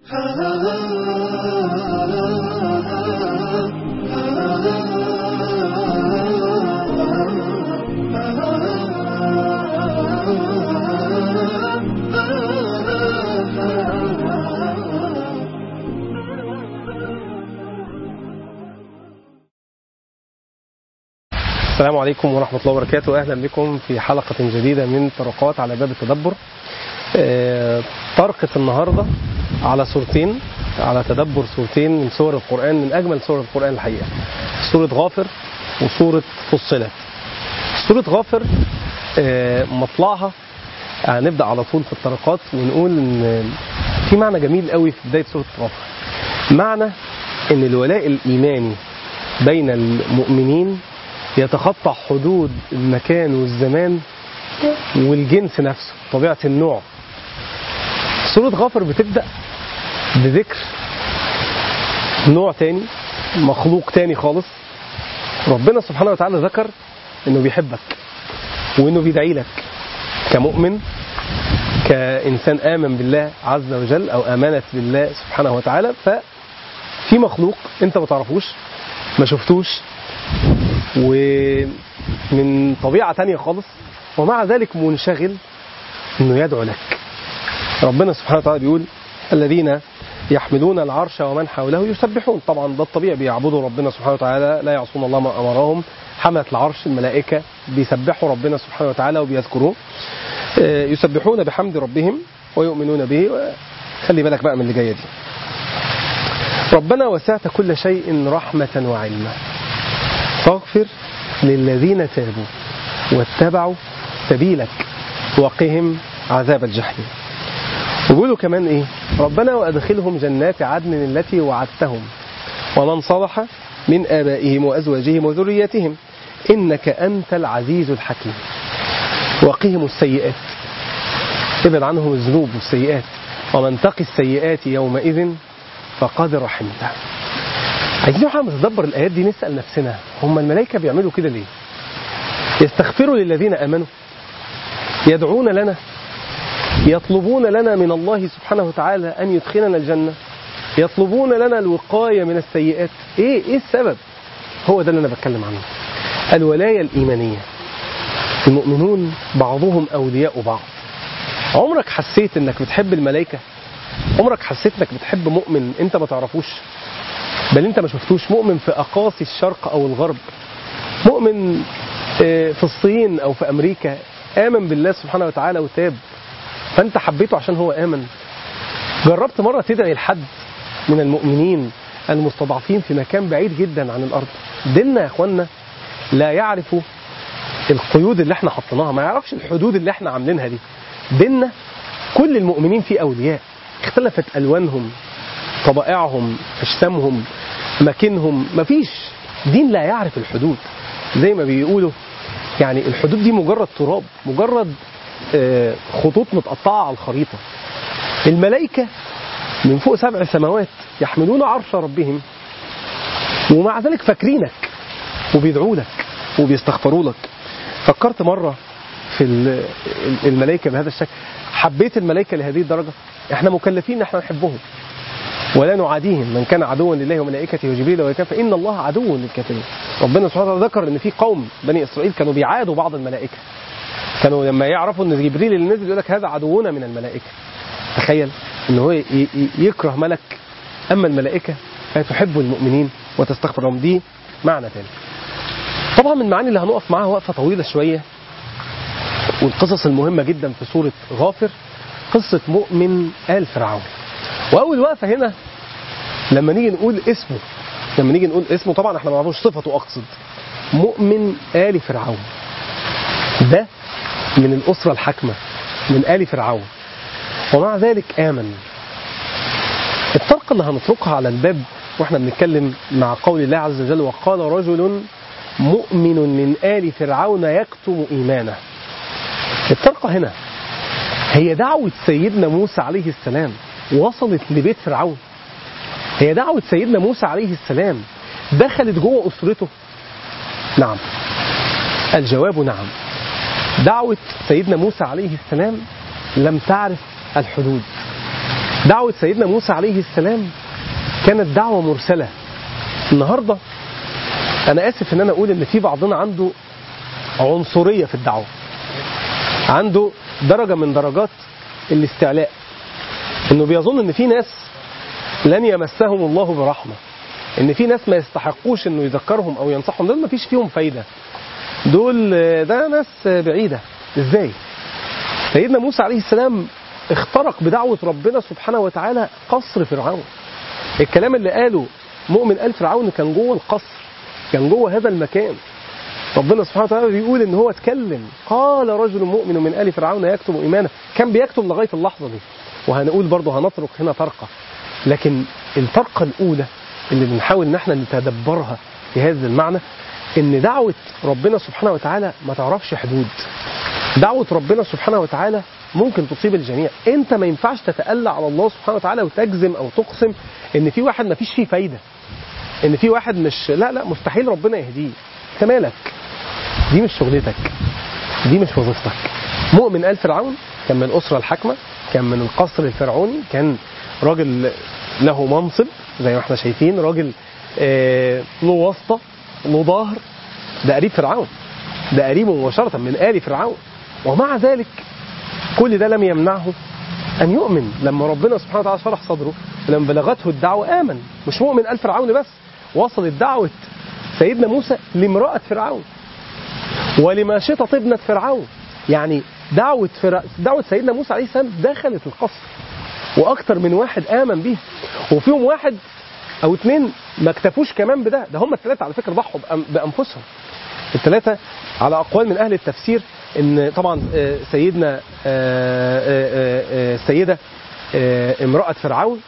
السلام عليكم ورحمة الله وبركاته أهلا بكم في حلقة جديدة من طرقات على باب التدبر آه، طرقة النهاردة على صورتين على تدبر صورتين من سور القرآن من أجمل سور القرآن الحقيقة سورة غافر وسورة فصلت سورة غافر آه، مطلعها هنبدأ على طول في الطرقات ونقول إن في معنى جميل قوي في بداية سورة غافر معنى إن الولاء الإيماني بين المؤمنين يتخطى حدود المكان والزمان والجنس نفسه طبيعة النوع سورة غافر بتبدأ بذكر نوع تاني مخلوق تاني خالص ربنا سبحانه وتعالى ذكر انه بيحبك وانه بيدعي لك كمؤمن كإنسان آمن بالله عز وجل أو آمنت بالله سبحانه وتعالى ففي مخلوق أنت ما تعرفوش ما شفتوش ومن طبيعة تانية خالص ومع ذلك منشغل انه يدعو لك ربنا سبحانه وتعالى بيقول الذين يحملون العرش ومن حوله يسبحون طبعا ده الطبيعي بيعبدوا ربنا سبحانه وتعالى لا يعصون الله ما امرهم حملة العرش الملائكة بيسبحوا ربنا سبحانه وتعالى وبيذكروه آه، يسبحون بحمد ربهم ويؤمنون به خلي بالك بقى من اللي جايه دي ربنا وسعت كل شيء رحمة وعلما فاغفر للذين تابوا واتبعوا سبيلك وقهم عذاب الجحيم وبيقولوا كمان ايه ربنا وادخلهم جنات عدن التي وعدتهم ومن صلح من آبائهم وأزواجهم وذريتهم إنك أنت العزيز الحكيم وقهم السيئات ابعد عنهم الذنوب والسيئات ومن تقي السيئات يومئذ فقد رحمته عايزين واحنا بنتدبر الايات دي نسال نفسنا هم الملائكه بيعملوا كده ليه؟ يستغفروا للذين امنوا يدعون لنا يطلبون لنا من الله سبحانه وتعالى ان يدخلنا الجنه يطلبون لنا الوقايه من السيئات ايه ايه السبب؟ هو ده اللي انا بتكلم عنه الولايه الايمانيه المؤمنون بعضهم اولياء بعض عمرك حسيت انك بتحب الملائكه عمرك حسيت انك بتحب مؤمن انت ما تعرفوش بل انت ما شفتوش مؤمن في اقاصي الشرق او الغرب مؤمن آه، في الصين او في امريكا امن بالله سبحانه وتعالى وتاب فانت حبيته عشان هو امن جربت مره تدعي لحد من المؤمنين المستضعفين في مكان بعيد جدا عن الارض ديننا يا اخوانا لا يعرف القيود اللي احنا حطيناها ما يعرفش الحدود اللي احنا عاملينها دي ديننا كل المؤمنين فيه اولياء اختلفت الوانهم طبائعهم اجسامهم مكانهم مفيش دين لا يعرف الحدود زي ما بيقولوا يعني الحدود دي مجرد تراب مجرد آه، خطوط متقطعه على الخريطه الملائكه من فوق سبع سماوات يحملون عرش ربهم ومع ذلك فاكرينك وبيدعوا لك وبيستغفروا لك فكرت مره في ال- الملائكه بهذا الشكل حبيت الملائكه لهذه الدرجه احنا مكلفين ان احنا نحبهم ولا نعاديهم من كان عدوا لله وملائكته وجبريل وكان فإن الله عدو للكافرين ربنا سبحانه وتعالى ذكر ان في قوم بني اسرائيل كانوا بيعادوا بعض الملائكه كانوا لما يعرفوا ان جبريل اللي نزل يقول لك هذا عدونا من الملائكه تخيل ان هو ي- ي- يكره ملك اما الملائكه فتحب المؤمنين وتستغفر لهم دي معنى تاني طبعا من المعاني اللي هنقف معاها وقفه طويله شويه والقصص المهمه جدا في سوره غافر قصه مؤمن ال فرعون واول وقفه هنا لما نيجي نقول اسمه لما نيجي نقول اسمه طبعا احنا ما نعرفوش صفته اقصد مؤمن ال فرعون ده من الاسره الحاكمه من ال فرعون ومع ذلك امن الطرقه اللي هنطرقها على الباب واحنا بنتكلم مع قول الله عز وجل وقال رجل مؤمن من ال فرعون يكتم ايمانه الطرقه هنا هي دعوه سيدنا موسى عليه السلام وصلت لبيت فرعون هي دعوة سيدنا موسى عليه السلام دخلت جوه أسرته نعم الجواب نعم دعوة سيدنا موسى عليه السلام لم تعرف الحدود دعوة سيدنا موسى عليه السلام كانت دعوة مرسلة النهاردة أنا آسف إن أنا أقول إن في بعضنا عنده عنصرية في الدعوة عنده درجة من درجات الاستعلاء إنه بيظن إن في ناس لن يمسهم الله برحمة إن في ناس ما يستحقوش إنه يذكرهم أو ينصحهم دول ما فيش فيهم فايدة دول ده ناس بعيدة إزاي سيدنا موسى عليه السلام اخترق بدعوة ربنا سبحانه وتعالى قصر فرعون الكلام اللي قاله مؤمن آل فرعون كان جوه القصر كان جوه هذا المكان ربنا سبحانه وتعالى بيقول ان هو اتكلم قال رجل مؤمن من آل فرعون يكتم إيمانه كان بيكتم لغاية اللحظة دي وهنقول برضه هنطرق هنا طرقة لكن الطرقة الأولى اللي بنحاول ان احنا نتدبرها في هذا المعنى ان دعوة ربنا سبحانه وتعالى ما تعرفش حدود دعوة ربنا سبحانه وتعالى ممكن تصيب الجميع انت ما ينفعش تتألى على الله سبحانه وتعالى وتجزم او تقسم ان في واحد ما فيش فيه فايدة ان في واحد مش لا لا مستحيل ربنا يهديه انت مالك دي مش شغلتك دي مش وظيفتك مؤمن آل فرعون كان من الأسرة الحاكمة كان من القصر الفرعوني كان راجل له منصب زي ما احنا شايفين راجل آه له واسطة له ظهر ده قريب فرعون ده قريبه مباشرة من آل فرعون ومع ذلك كل ده لم يمنعه أن يؤمن لما ربنا سبحانه وتعالى شرح صدره ولما بلغته الدعوة آمن مش مؤمن آل فرعون بس وصلت دعوة سيدنا موسى لامرأة فرعون ولماشطة ابنة فرعون يعني دعوة فرع... دعوة سيدنا موسى عليه السلام دخلت القصر وأكثر من واحد آمن بيها وفيهم واحد أو اثنين ما اكتفوش كمان بده ده هم الثلاثة على فكرة ضحوا بأم... بأنفسهم الثلاثة على أقوال من أهل التفسير إن طبعا سيدنا السيدة امرأة فرعون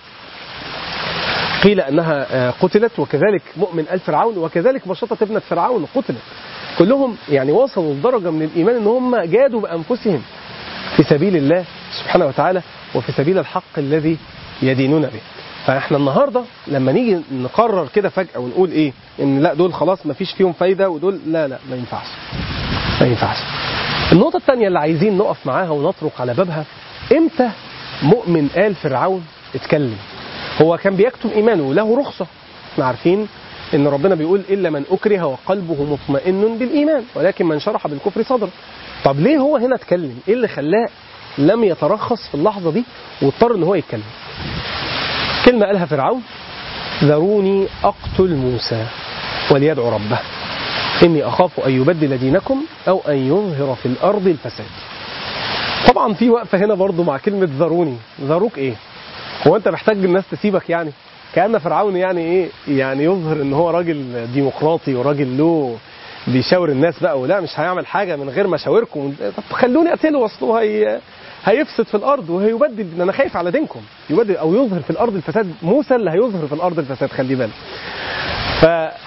قيل أنها قتلت وكذلك مؤمن آل فرعون وكذلك مشطة ابنة فرعون قتلت كلهم يعني وصلوا لدرجة من الإيمان أن هم جادوا بأنفسهم في سبيل الله سبحانه وتعالى وفي سبيل الحق الذي يدينون به فاحنا النهارده لما نيجي نقرر كده فجأة ونقول ايه ان لا دول خلاص ما فيش فيهم فايدة ودول لا لا ما ينفعش ما ينفعش النقطة الثانية اللي عايزين نقف معاها ونطرق على بابها امتى مؤمن آل فرعون اتكلم هو كان بيكتم إيمانه له رخصة احنا عارفين ان ربنا بيقول إلا من أكره وقلبه مطمئن بالإيمان ولكن من شرح بالكفر صدر طب ليه هو هنا اتكلم ايه اللي خلاه لم يترخص في اللحظة دي واضطر ان هو يتكلم كلمة قالها فرعون ذروني أقتل موسى وليدعو ربه إني أخاف أن يبدل دينكم أو أن يظهر في الأرض الفساد طبعا في وقفة هنا برضو مع كلمة ذروني ذروك إيه هو أنت محتاج الناس تسيبك يعني كأن فرعون يعني إيه يعني يظهر إن هو راجل ديمقراطي وراجل له بيشاور الناس بقى ولا مش هيعمل حاجة من غير ما أشاوركم طب خلوني أقتله وأصله هي هيفسد في الارض وهيبدل انا خايف على دينكم يبدل او يظهر في الارض الفساد موسى اللي هيظهر في الارض الفساد خلي بالك ف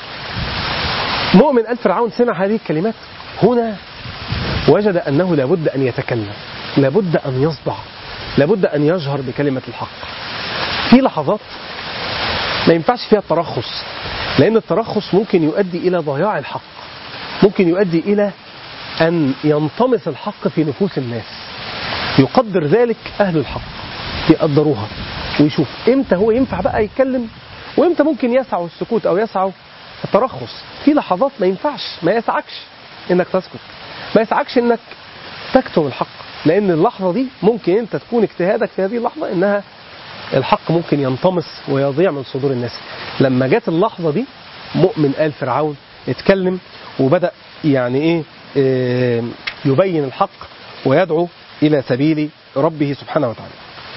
مؤمن ال فرعون سمع هذه الكلمات هنا وجد انه لابد ان يتكلم لابد ان يصدع لابد ان يجهر بكلمه الحق في لحظات ما ينفعش فيها الترخص لان الترخص ممكن يؤدي الى ضياع الحق ممكن يؤدي الى ان ينطمس الحق في نفوس الناس يقدر ذلك أهل الحق يقدروها ويشوف إمتى هو ينفع بقى يتكلم وإمتى ممكن يسعوا السكوت أو يسعوا الترخص في لحظات ما ينفعش ما يسعكش إنك تسكت ما يسعكش إنك تكتم الحق لأن اللحظة دي ممكن أنت تكون اجتهادك في هذه اللحظة إنها الحق ممكن ينطمس ويضيع من صدور الناس لما جت اللحظة دي مؤمن آل فرعون اتكلم وبدأ يعني إيه, إيه يبين الحق ويدعو إلى سبيل ربه سبحانه وتعالى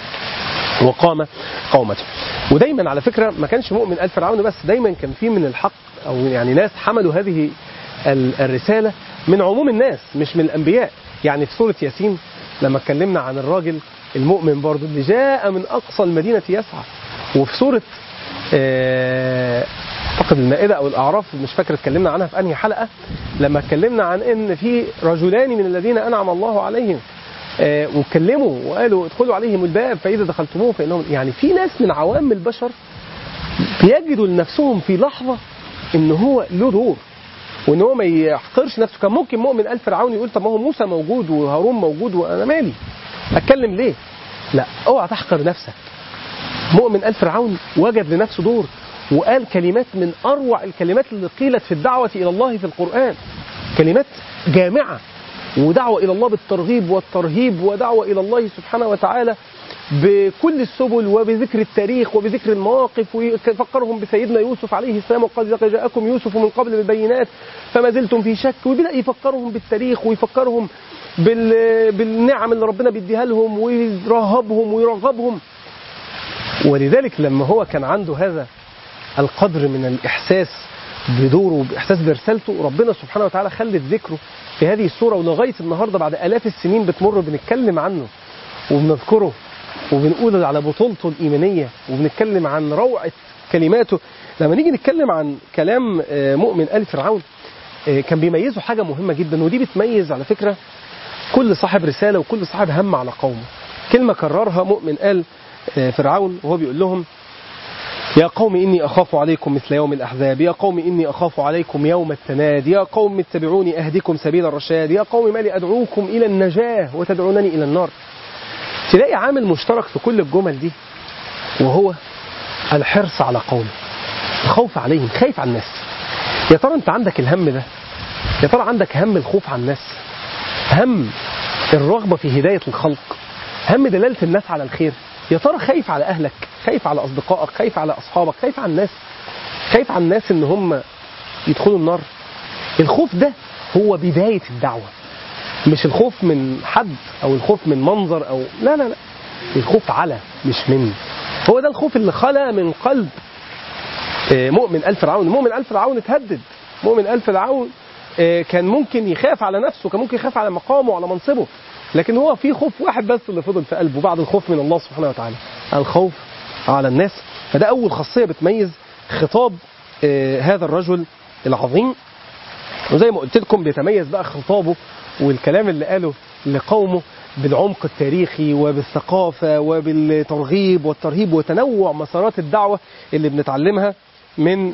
وقام قومته ودايما على فكرة ما كانش مؤمن آل فرعون بس دايما كان في من الحق أو يعني ناس حملوا هذه الرسالة من عموم الناس مش من الأنبياء يعني في سورة ياسين لما اتكلمنا عن الراجل المؤمن برضو اللي جاء من أقصى المدينة يسعى وفي سورة اعتقد المائدة أو الأعراف مش فاكر اتكلمنا عنها في أنهي حلقة لما اتكلمنا عن إن في رجلان من الذين أنعم الله عليهم آه واتكلموا وقالوا ادخلوا عليهم الباب فإذا دخلتموه فإنهم يعني في ناس من عوام البشر بيجدوا لنفسهم في لحظة إن هو له دور وإن هو ما يحقرش نفسه كان ممكن مؤمن ألف فرعون يقول طب ما هو موسى موجود وهارون موجود وأنا مالي أتكلم ليه؟ لا اوعى تحقر نفسك مؤمن آل فرعون وجد لنفسه دور وقال كلمات من أروع الكلمات اللي قيلت في الدعوة إلى الله في القرآن كلمات جامعة ودعوة إلى الله بالترغيب والترهيب ودعوة إلى الله سبحانه وتعالى بكل السبل وبذكر التاريخ وبذكر المواقف ويفكرهم بسيدنا يوسف عليه السلام وقد لقد جاءكم يوسف من قبل بالبينات فما زلتم في شك ويبدأ يفكرهم بالتاريخ ويفكرهم بال... بالنعم اللي ربنا بيديها لهم ويرهبهم ويرغبهم ولذلك لما هو كان عنده هذا القدر من الإحساس بدوره وبإحساس برسالته ربنا سبحانه وتعالى خلت ذكره في هذه السورة ولغاية النهاردة بعد آلاف السنين بتمر بنتكلم عنه وبنذكره وبنقول على بطولته الإيمانية وبنتكلم عن روعة كلماته لما نيجي نتكلم عن كلام مؤمن آل فرعون كان بيميزه حاجة مهمة جدا ودي بتميز على فكرة كل صاحب رسالة وكل صاحب هم على قومه كلمة كررها مؤمن آل فرعون وهو بيقول لهم يا قوم إني أخاف عليكم مثل يوم الأحزاب يا قوم إني أخاف عليكم يوم التناد يا قوم اتبعوني أهدكم سبيل الرشاد يا قوم ما لي أدعوكم إلى النجاة وتدعونني إلى النار تلاقي عامل مشترك في كل الجمل دي وهو الحرص على قومه الخوف عليهم خايف على الناس يا ترى انت عندك الهم ده يا ترى عندك هم الخوف على الناس هم الرغبة في هداية الخلق هم دلالة الناس على الخير يا ترى خايف على أهلك خايف على أصدقائك خايف على أصحابك خايف على الناس خايف على الناس إن هم يدخلوا النار الخوف ده هو بداية الدعوة مش الخوف من حد أو الخوف من منظر أو لا لا لا الخوف على مش من هو ده الخوف اللي خلى من قلب مؤمن آل فرعون مؤمن آل فرعون اتهدد مؤمن آل فرعون كان ممكن يخاف على نفسه كان ممكن يخاف على مقامه وعلى منصبه لكن هو في خوف واحد بس اللي فضل في قلبه بعد الخوف من الله سبحانه وتعالى الخوف على الناس فده أول خاصية بتميز خطاب هذا الرجل العظيم وزي ما قلت لكم بيتميز بقى خطابه والكلام اللي قاله لقومه بالعمق التاريخي وبالثقافة وبالترغيب والترهيب وتنوع مسارات الدعوة اللي بنتعلمها من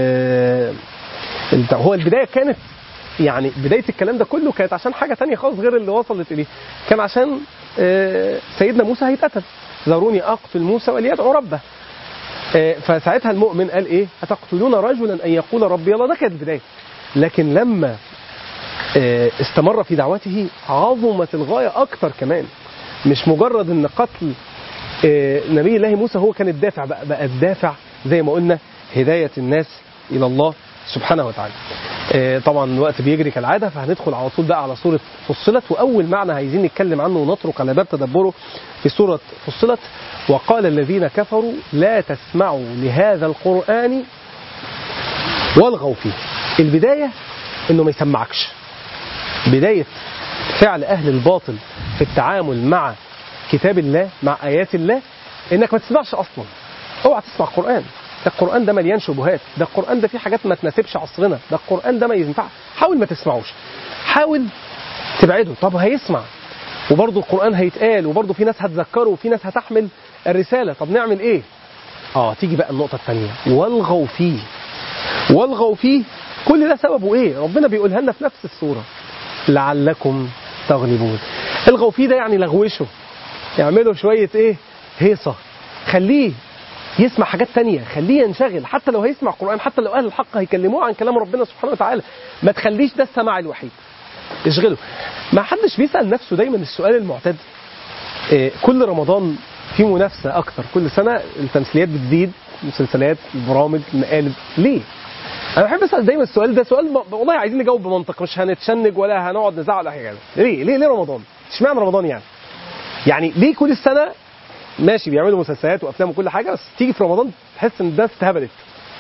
هو البداية كانت يعني بداية الكلام ده كله كانت عشان حاجة تانية خالص غير اللي وصلت إليه كان عشان سيدنا موسى هيتقتل ذروني أقتل موسى وليدعو ربه فساعتها المؤمن قال إيه أتقتلون رجلا أن يقول ربي الله ده كانت البداية لكن لما استمر في دعوته عظمت الغاية أكتر كمان مش مجرد أن قتل نبي الله موسى هو كان الدافع بقى, بقى الدافع زي ما قلنا هداية الناس إلى الله سبحانه وتعالى طبعا الوقت بيجري كالعادة فهندخل على طول بقى على سورة فصلت وأول معنى عايزين نتكلم عنه ونترك على باب تدبره في سورة فصلت وقال الذين كفروا لا تسمعوا لهذا القرآن والغوا فيه البداية انه ما يسمعكش بداية فعل أهل الباطل في التعامل مع كتاب الله مع آيات الله إنك ما تسمعش أصلا اوعى تسمع قرآن ده القرآن ده مليان شبهات ده القرآن ده فيه حاجات ما تناسبش عصرنا ده القرآن ده ما ينفع حاول ما تسمعوش حاول تبعده طب هيسمع وبرضه القرآن هيتقال وبرضه في ناس هتذكره وفي ناس هتحمل الرسالة طب نعمل ايه اه تيجي بقى النقطة الثانية والغوا فيه والغوا فيه كل ده سببه ايه ربنا بيقولها لنا في نفس السورة لعلكم تغلبون الغوا فيه ده يعني لغوشه يعملوا شوية ايه هيصة خليه يسمع حاجات تانية خليه ينشغل حتى لو هيسمع قرآن حتى لو أهل الحق هيكلموه عن كلام ربنا سبحانه وتعالى ما تخليش ده السماع الوحيد اشغله ما حدش بيسأل نفسه دايما السؤال المعتاد إيه كل رمضان في منافسة أكتر كل سنة التمثيليات بتزيد مسلسلات البرامج المقالب ليه؟ أنا بحب أسأل دايما السؤال ده سؤال م... والله عايزين نجاوب بمنطق مش هنتشنج ولا هنقعد نزعل ولا حاجة ليه؟ ليه ليه رمضان؟ اشمعنى رمضان يعني؟ يعني ليه كل السنة ماشي بيعملوا مسلسلات وافلام وكل حاجه بس تيجي في رمضان تحس ان الناس اتهبلت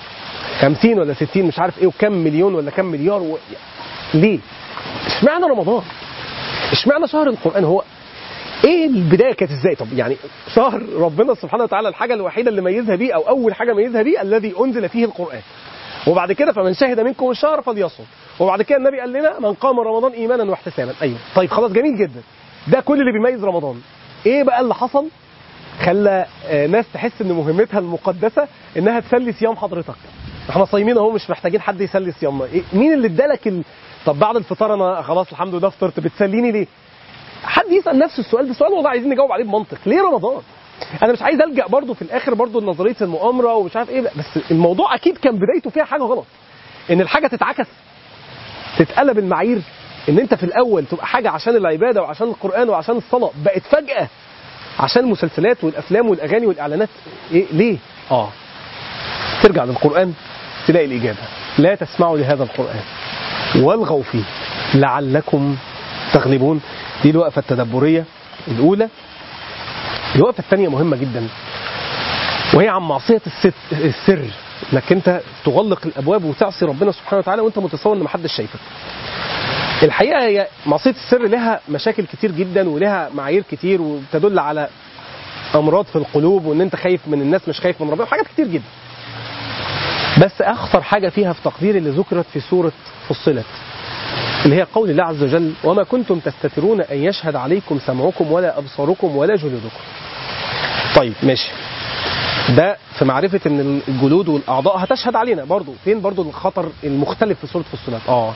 50 ولا 60 مش عارف ايه وكم مليون ولا كم مليار و... ليه؟ اشمعنى رمضان؟ اشمعنى شهر القران هو ايه البدايه كانت ازاي؟ طب يعني شهر ربنا سبحانه وتعالى الحاجه الوحيده اللي ميزها بيه او اول حاجه ميزها بيه الذي انزل فيه القران. وبعد كده فمن شهد منكم الشهر فليصم وبعد كده النبي قال لنا من قام رمضان ايمانا واحتسابا ايوه طيب خلاص جميل جدا ده كل اللي بيميز رمضان ايه بقى اللي حصل خلى ناس تحس ان مهمتها المقدسه انها تسلي صيام حضرتك احنا صايمين اهو مش محتاجين حد يسلي صيامنا إيه مين اللي ادالك ال... طب بعد الفطار انا خلاص الحمد لله فطرت بتسليني ليه حد يسال نفسه السؤال ده سؤال والله عايزين نجاوب عليه بمنطق ليه رمضان انا مش عايز الجا برضو في الاخر برضو لنظريه المؤامره ومش عارف ايه بس الموضوع اكيد كان بدايته فيها حاجه غلط ان الحاجه تتعكس تتقلب المعايير ان انت في الاول تبقى حاجه عشان العباده وعشان القران وعشان الصلاه بقت فجاه عشان المسلسلات والافلام والاغاني والاعلانات إيه ليه اه ترجع للقران تلاقي الاجابه لا تسمعوا لهذا القران والغوا فيه لعلكم تغلبون دي الوقفه التدبريه الاولى الوقفه الثانيه مهمه جدا وهي عن معصيه الست السر انك انت تغلق الابواب وتعصي ربنا سبحانه وتعالى وانت متصور ان محدش شايفك الحقيقه هي معصيه السر لها مشاكل كتير جدا ولها معايير كتير وتدل على امراض في القلوب وان انت خايف من الناس مش خايف من ربنا وحاجات كتير جدا بس اخطر حاجه فيها في تقدير اللي ذكرت في سوره فصلت اللي هي قول الله عز وجل وما كنتم تستترون ان يشهد عليكم سمعكم ولا ابصاركم ولا جلودكم طيب ماشي ده في معرفة ان الجلود والاعضاء هتشهد علينا برضو فين برضو الخطر المختلف في سورة فصلت اه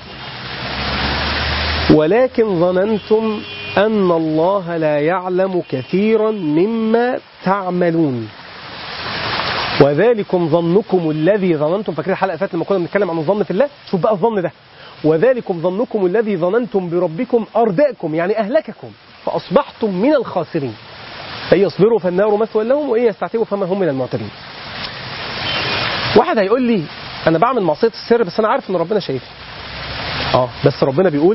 ولكن ظننتم ان الله لا يعلم كثيرا مما تعملون وذلكم ظنكم الذي ظننتم فاكرين الحلقه اللي فاتت لما كنا بنتكلم عن الظن في الله شوف بقى الظن ده وذلكم ظنكم الذي ظننتم بربكم ارداكم يعني اهلككم فاصبحتم من الخاسرين ان يصبروا فالنار مثوى لهم وان يستعتبوا فما هم من المعتدين واحد هيقول لي انا بعمل معصيه السر بس انا عارف ان ربنا شايفني اه بس ربنا بيقول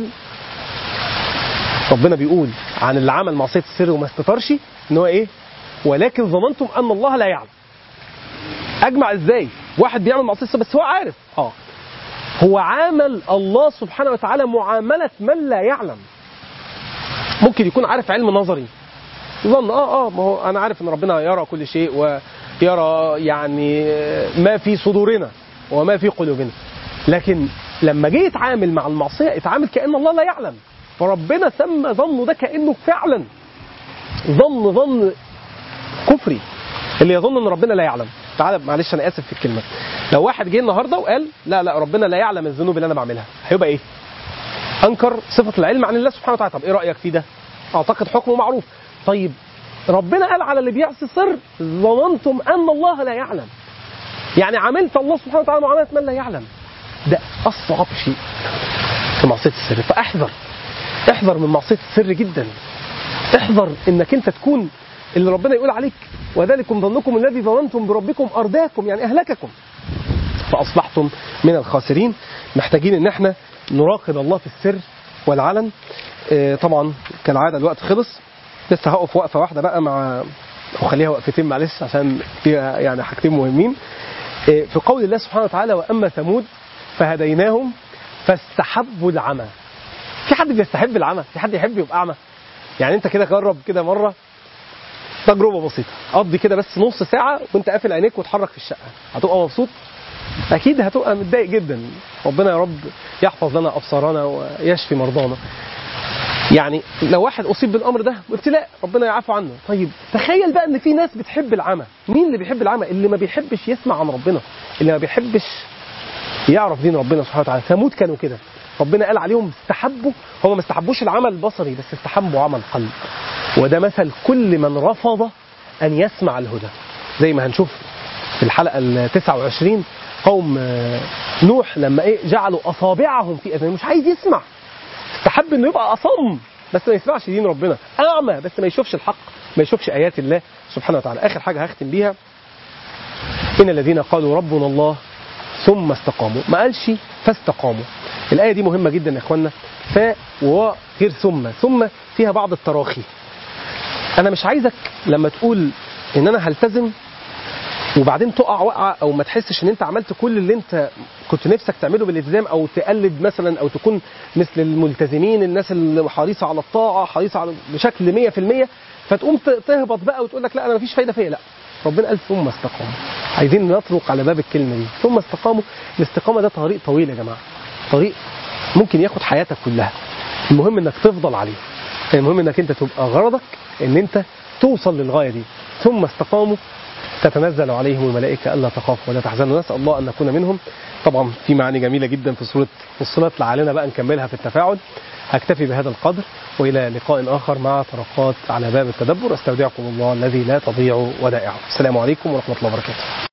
ربنا بيقول عن اللي عمل معصيه السر وما استترش ان هو ايه ولكن ظننتم ان الله لا يعلم اجمع ازاي واحد بيعمل معصيه السر بس هو عارف اه هو عامل الله سبحانه وتعالى معامله من لا يعلم ممكن يكون عارف علم نظري ظن اه اه ما هو انا عارف ان ربنا يرى كل شيء ويرى يعني ما في صدورنا وما في قلوبنا لكن لما جه يتعامل مع المعصيه اتعامل كان الله لا يعلم فربنا سمى ظنه ده كانه فعلا ظن ظن كفري اللي يظن ان ربنا لا يعلم تعالى معلش انا اسف في الكلمه لو واحد جه النهارده وقال لا لا ربنا لا يعلم الذنوب اللي انا بعملها هيبقى ايه انكر صفه العلم عن الله سبحانه وتعالى طب ايه رايك في ده اعتقد حكمه معروف طيب ربنا قال على اللي بيعصي سر ظننتم ان الله لا يعلم يعني عملت الله سبحانه وتعالى معامله من لا يعلم ده اصعب شيء في معصيه السر فاحذر احذر من معصيه السر جدا احذر انك انت تكون اللي ربنا يقول عليك وذلكم ظنكم الذي ظننتم بربكم ارداكم يعني اهلككم فاصبحتم من الخاسرين محتاجين ان احنا نراقب الله في السر والعلن اه طبعا كالعاده الوقت خلص لسه هقف وقفه واحده بقى مع وخليها وقفتين معلش عشان فيها يعني حاجتين مهمين اه في قول الله سبحانه وتعالى واما ثمود فهديناهم فاستحبوا العمى في حد بيستحب العمى في حد يحب يبقى اعمى يعني انت كده جرب كده مره تجربه بسيطه قضي كده بس نص ساعه وانت قافل عينيك وتحرك في الشقه هتبقى مبسوط اكيد هتبقى متضايق جدا ربنا يا رب يحفظ لنا ابصارنا ويشفي مرضانا يعني لو واحد اصيب بالامر ده ابتلاء ربنا يعفو عنه طيب تخيل بقى ان في ناس بتحب العمى مين اللي بيحب العمى اللي ما بيحبش يسمع عن ربنا اللي ما بيحبش يعرف دين ربنا سبحانه وتعالى ثمود كانوا كده ربنا قال عليهم استحبوا هم ما استحبوش العمل البصري بس استحبوا عمل قلب وده مثل كل من رفض ان يسمع الهدى زي ما هنشوف في الحلقه ال 29 قوم نوح لما ايه جعلوا اصابعهم في اذانهم مش عايز يسمع استحب انه يبقى اصم بس ما يسمعش دين ربنا اعمى بس ما يشوفش الحق ما يشوفش ايات الله سبحانه وتعالى اخر حاجه هختم بيها ان الذين قالوا ربنا الله ثم استقاموا ما قالش فاستقاموا الآية دي مهمة جدا يا إخوانا ف وغير ثم ثم فيها بعض التراخي أنا مش عايزك لما تقول إن أنا هلتزم وبعدين تقع وقعة أو ما تحسش إن أنت عملت كل اللي أنت كنت نفسك تعمله بالالتزام أو تقلد مثلا أو تكون مثل الملتزمين الناس اللي حريصة على الطاعة حريصة على بشكل 100% فتقوم تهبط بقى وتقول لك لا أنا مفيش فايدة فيا لا ربنا قال ثم استقاموا عايزين نطرق على باب الكلمة دي ثم استقاموا الاستقامة ده طريق طويل يا جماعة طريق ممكن ياخد حياتك كلها المهم انك تفضل عليه المهم انك انت تبقى غرضك ان انت توصل للغايه دي ثم استقاموا تتنزل عليهم الملائكه الا تخافوا ولا تحزنوا نسال الله ان نكون منهم طبعا في معاني جميله جدا في سوره فصلت لعلنا بقى نكملها في التفاعل هكتفي بهذا القدر وإلى لقاء آخر مع طرقات على باب التدبر أستودعكم الله الذي لا تضيع ودائعه السلام عليكم ورحمة الله وبركاته